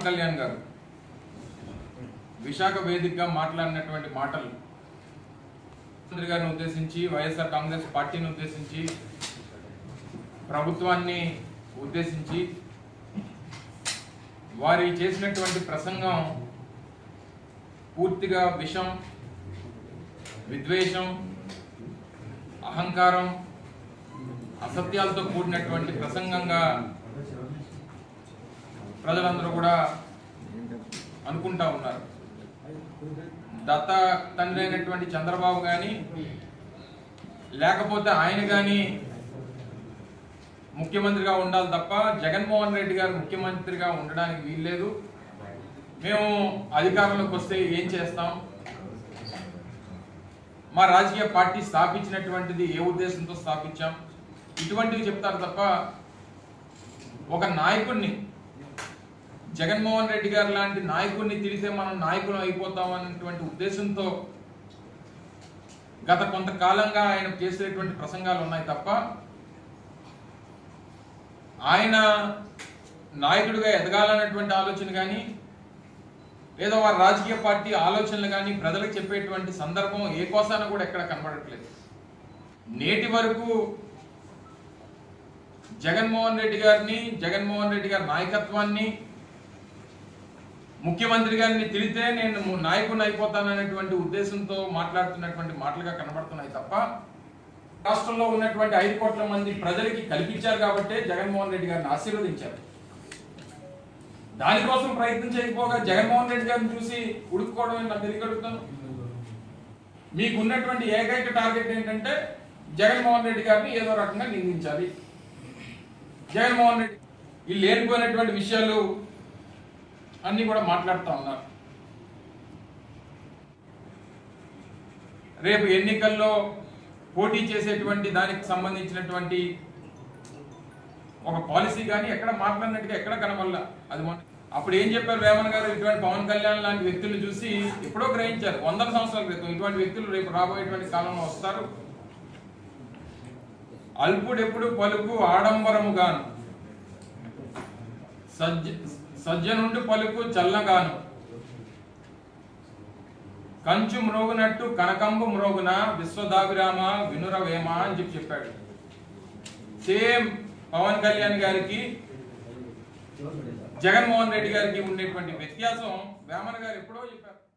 కళ్యాణ్ గారు విశాఖ వేదికగా మాట్లాడినటువంటి మాటలు ముఖ్యమంత్రి గారిని ఉద్దేశించి వైఎస్ఆర్ కాంగ్రెస్ పార్టీని ఉద్దేశించి ప్రభుత్వాన్ని ఉద్దేశించి వారి చేసినటువంటి ప్రసంగం పూర్తిగా విషం విద్వేషం అహంకారం అసత్యాలతో కూడినటువంటి ప్రసంగంగా ప్రజలందరూ కూడా అనుకుంటా ఉన్నారు దత్త తండ్రి అయినటువంటి చంద్రబాబు కానీ లేకపోతే ఆయన కానీ ముఖ్యమంత్రిగా ఉండాలి తప్ప జగన్మోహన్ రెడ్డి గారు ముఖ్యమంత్రిగా ఉండడానికి వీల్లేదు మేము అధికారంలోకి వస్తే ఏం చేస్తాం మా రాజకీయ పార్టీ స్థాపించినటువంటిది ఏ ఉద్దేశంతో స్థాపించాం ఇటువంటివి చెప్తారు తప్ప ఒక నాయకుడిని జగన్మోహన్ రెడ్డి గారు లాంటి నాయకుడిని తిరిగితే మనం నాయకులు అయిపోతాం అనేటువంటి ఉద్దేశంతో గత కొంతకాలంగా ఆయన చేసేటువంటి ప్రసంగాలు ఉన్నాయి తప్ప ఆయన నాయకుడిగా ఎదగాలన్నటువంటి ఆలోచన కానీ లేదా వారి రాజకీయ పార్టీ ఆలోచనలు కానీ ప్రజలకు చెప్పేటువంటి సందర్భం ఏ కోసాన కూడా ఎక్కడ కనబడట్లేదు నేటి వరకు జగన్మోహన్ రెడ్డి గారిని జగన్మోహన్ రెడ్డి గారి నాయకత్వాన్ని ముఖ్యమంత్రి గారిని తిరిగితే నేను నాయకుని అయిపోతాననేటువంటి ఉద్దేశంతో మాట్లాడుతున్నటువంటి మాటలుగా కనబడుతున్నాయి తప్ప రాష్ట్రంలో ఉన్నటువంటి ఐదు కోట్ల మంది ప్రజలకి కల్పించారు కాబట్టే జగన్మోహన్ రెడ్డి గారిని ఆశీర్వదించారు దానికోసం ప్రయత్నం చేయకపోగా జగన్మోహన్ రెడ్డి గారిని చూసి ఉడుకుకోవడం నాకు తిరిగి అడుగుతాను మీకు ఉన్నటువంటి ఏకైక టార్గెట్ ఏంటంటే జగన్మోహన్ రెడ్డి గారిని ఏదో రకంగా నిందించాలి జగన్మోహన్ రెడ్డి ఈ లేనిపోయినటువంటి విషయాలు అన్ని కూడా మాట్లాడుతూ ఉన్నారు రేపు ఎన్నికల్లో పోటీ చేసేటువంటి దానికి సంబంధించినటువంటి ఒక పాలసీ కానీ ఎక్కడ మాట్లాడినట్టుగా ఎక్కడ కనబల్ల అది మొన్న అప్పుడు ఏం చెప్పారు వేమన్ గారు ఇటువంటి పవన్ కళ్యాణ్ లాంటి వ్యక్తులు చూసి ఎప్పుడో గ్రహించారు వందల సంవత్సరాల క్రితం ఇటువంటి వ్యక్తులు రేపు రాబోయేటువంటి కాలంలో వస్తారు అల్పుడెప్పుడు పలుకు ఆడంబరముగాను సజ్జ సజ్జనుండి పలుకు చల్లగాను కంచు మ్రోగునట్టు కనకంబు మ్రోగున విశ్వదాభిరామ వినురవేమ అని చెప్పి చెప్పాడు సేమ్ పవన్ కళ్యాణ్ గారికి జగన్మోహన్ రెడ్డి గారికి ఉండేటువంటి వ్యత్యాసం వేమన గారు ఎప్పుడో చెప్పారు